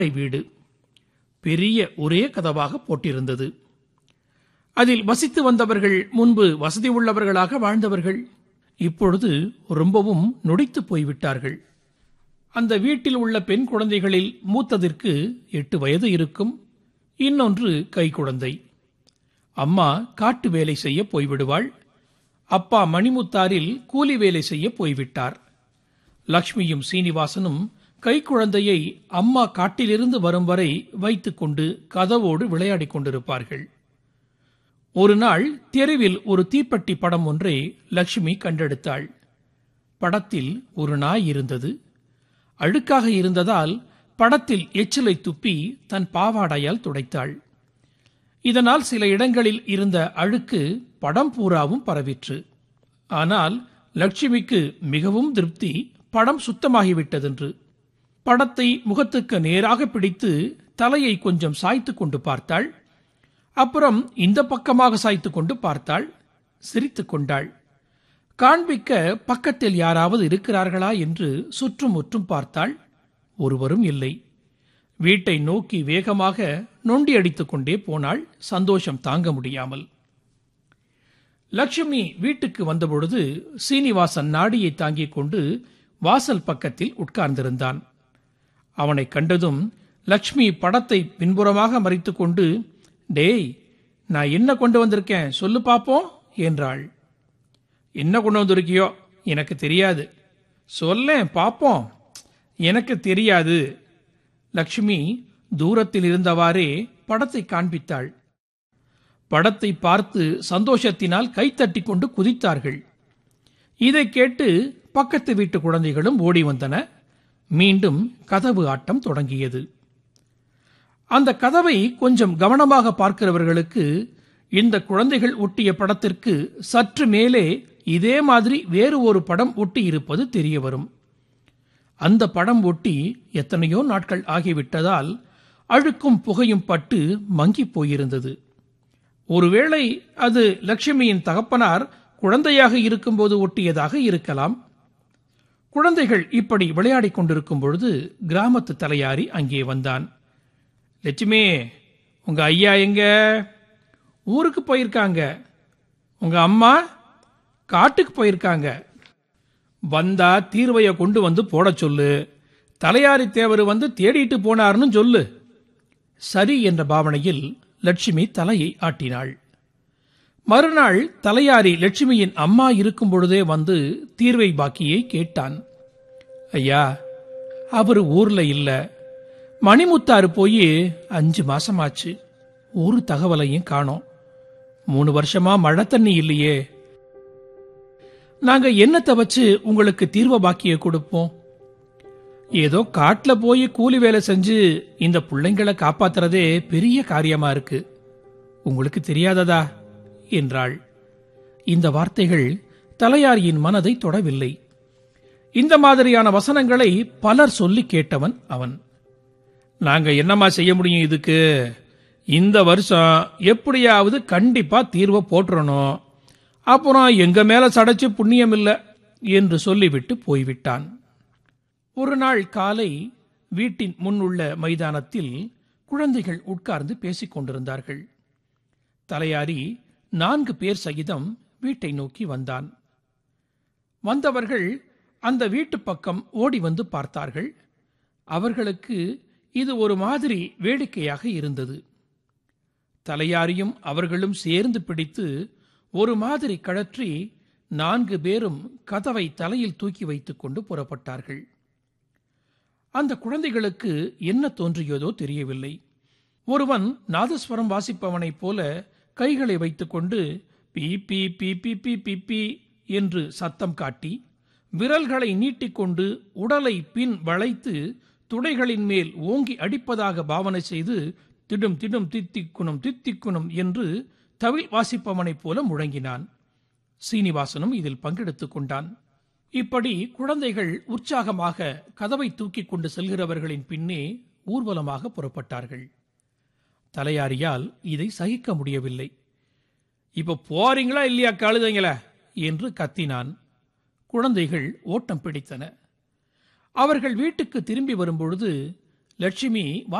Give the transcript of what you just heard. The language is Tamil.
வீடு பெரிய ஒரே கதவாக போட்டிருந்தது அதில் வசித்து வந்தவர்கள் முன்பு வசதி உள்ளவர்களாக வாழ்ந்தவர்கள் இப்பொழுது ரொம்பவும் நொடித்துப் போய்விட்டார்கள் அந்த வீட்டில் உள்ள பெண் குழந்தைகளில் மூத்ததிற்கு எட்டு வயது இருக்கும் இன்னொன்று கைக்குழந்தை அம்மா காட்டு வேலை செய்ய போய்விடுவாள் அப்பா மணிமுத்தாரில் கூலி வேலை செய்ய போய்விட்டார் லக்ஷ்மியும் சீனிவாசனும் கைக்குழந்தையை அம்மா காட்டிலிருந்து வரும் வரை வைத்துக்கொண்டு கதவோடு விளையாடிக் கொண்டிருப்பார்கள் ஒரு நாள் தெருவில் ஒரு தீப்பெட்டி படம் ஒன்றை லக்ஷ்மி கண்டெடுத்தாள் படத்தில் ஒரு நாய் இருந்தது அழுக்காக இருந்ததால் படத்தில் எச்சிலை துப்பி தன் பாவாடையால் துடைத்தாள் இதனால் சில இடங்களில் இருந்த அழுக்கு படம் பூராவும் பரவிற்று ஆனால் லட்சுமிக்கு மிகவும் திருப்தி படம் சுத்தமாகிவிட்டதென்று படத்தை முகத்துக்கு நேராக பிடித்து தலையை கொஞ்சம் சாய்த்து கொண்டு பார்த்தாள் அப்புறம் இந்த பக்கமாக சாய்த்து கொண்டு பார்த்தாள் சிரித்துக் கொண்டாள் காண்பிக்க பக்கத்தில் யாராவது இருக்கிறார்களா என்று சுற்றும் முற்றும் பார்த்தாள் ஒருவரும் இல்லை வீட்டை நோக்கி வேகமாக நொண்டி அடித்துக் கொண்டே போனாள் சந்தோஷம் தாங்க முடியாமல் லட்சுமி வீட்டுக்கு வந்தபொழுது சீனிவாசன் நாடியை தாங்கிக் கொண்டு வாசல் பக்கத்தில் உட்கார்ந்திருந்தான் அவனை கண்டதும் லக்ஷ்மி படத்தை பின்புறமாக மறைத்துக் கொண்டு டேய் நான் என்ன கொண்டு வந்திருக்கேன் சொல்லு பாப்போம் என்றாள் என்ன கொண்டு வந்திருக்கியோ எனக்கு தெரியாது சொல்லேன் பாப்போம் எனக்கு தெரியாது லக்ஷ்மி தூரத்தில் இருந்தவாறே படத்தை காண்பித்தாள் படத்தை பார்த்து சந்தோஷத்தினால் கைத்தட்டி கொண்டு குதித்தார்கள் இதை கேட்டு பக்கத்து வீட்டு குழந்தைகளும் ஓடி வந்தன மீண்டும் கதவு ஆட்டம் தொடங்கியது அந்த கதவை கொஞ்சம் கவனமாக பார்க்கிறவர்களுக்கு இந்த குழந்தைகள் ஒட்டிய படத்திற்கு சற்று மேலே இதே மாதிரி வேறு ஒரு படம் ஒட்டி இருப்பது தெரிய வரும் அந்த படம் ஒட்டி எத்தனையோ நாட்கள் ஆகிவிட்டதால் அழுக்கும் புகையும் பட்டு மங்கிப் போயிருந்தது ஒருவேளை அது லட்சுமியின் தகப்பனார் குழந்தையாக இருக்கும்போது ஒட்டியதாக இருக்கலாம் குழந்தைகள் இப்படி விளையாடிக் கொண்டிருக்கும் பொழுது கிராமத்து தலையாரி அங்கே வந்தான் லட்சுமி உங்க ஐயா எங்க ஊருக்கு போயிருக்காங்க உங்க அம்மா காட்டுக்கு போயிருக்காங்க வந்தா தீர்வைய கொண்டு வந்து போட சொல்லு தலையாரி தேவர் வந்து தேடிட்டு போனார்னு சொல்லு சரி என்ற பாவனையில் லட்சுமி தலையை ஆட்டினாள் மறுநாள் தலையாரி லட்சுமியின் அம்மா இருக்கும் பொழுதே வந்து தீர்வை பாக்கியை கேட்டான் ஐயா அவர் ஊர்ல இல்ல மணிமுத்தாறு போய் அஞ்சு மாசமாச்சு ஒரு தகவலையும் காணோம் மூணு வருஷமா மழை தண்ணி இல்லையே நாங்க என்னத்தை வச்சு உங்களுக்கு தீர்வ பாக்கிய கொடுப்போம் ஏதோ காட்டுல போய் கூலி வேலை செஞ்சு இந்த பிள்ளைங்களை காப்பாத்துறதே பெரிய காரியமா இருக்கு உங்களுக்கு தெரியாததா என்றாள் இந்த வார்த்தைகள் தலையாரியின் மனதை தொடவில்லை இந்த மாதிரியான வசனங்களை பலர் சொல்லி கேட்டவன் அவன் நாங்க என்னமா செய்ய முடியும் இதுக்கு இந்த வருஷம் எப்படியாவது கண்டிப்பா தீர்வை போட்டுறணும் அப்புறம் எங்க மேல சடைச்சு புண்ணியம் இல்ல என்று சொல்லிவிட்டு போய்விட்டான் ஒரு நாள் காலை வீட்டின் முன்னுள்ள மைதானத்தில் குழந்தைகள் உட்கார்ந்து பேசிக் கொண்டிருந்தார்கள் தலையாரி நான்கு பேர் சகிதம் வீட்டை நோக்கி வந்தான் வந்தவர்கள் அந்த வீட்டு பக்கம் ஓடி வந்து பார்த்தார்கள் அவர்களுக்கு இது ஒரு மாதிரி வேடிக்கையாக இருந்தது தலையாரியும் அவர்களும் சேர்ந்து பிடித்து ஒரு மாதிரி கழற்றி நான்கு பேரும் கதவை தலையில் தூக்கி வைத்துக் கொண்டு புறப்பட்டார்கள் அந்த குழந்தைகளுக்கு என்ன தோன்றியதோ தெரியவில்லை ஒருவன் நாதஸ்வரம் வாசிப்பவனைப் போல கைகளை வைத்துக்கொண்டு பீ பீ பீ பீ பீ பீ பீ என்று சத்தம் காட்டி விரல்களை நீட்டிக்கொண்டு உடலை பின் வளைத்து துடைகளின் மேல் ஓங்கி அடிப்பதாக பாவனை செய்து திடும் திடும் தித்திக்குணும் தித்திக்குணும் என்று தவில் வாசிப்பவனைப் போல முழங்கினான் சீனிவாசனும் இதில் பங்கெடுத்துக் கொண்டான் இப்படி குழந்தைகள் உற்சாகமாக கதவை தூக்கிக் கொண்டு செல்கிறவர்களின் பின்னே ஊர்வலமாக புறப்பட்டார்கள் தலையாரியால் இதை சகிக்க முடியவில்லை இப்ப போறீங்களா இல்லையா கழுதைங்கள என்று கத்தினான் குழந்தைகள் ஓட்டம் பிடித்தன அவர்கள் வீட்டுக்கு திரும்பி வரும்பொழுது லட்சுமி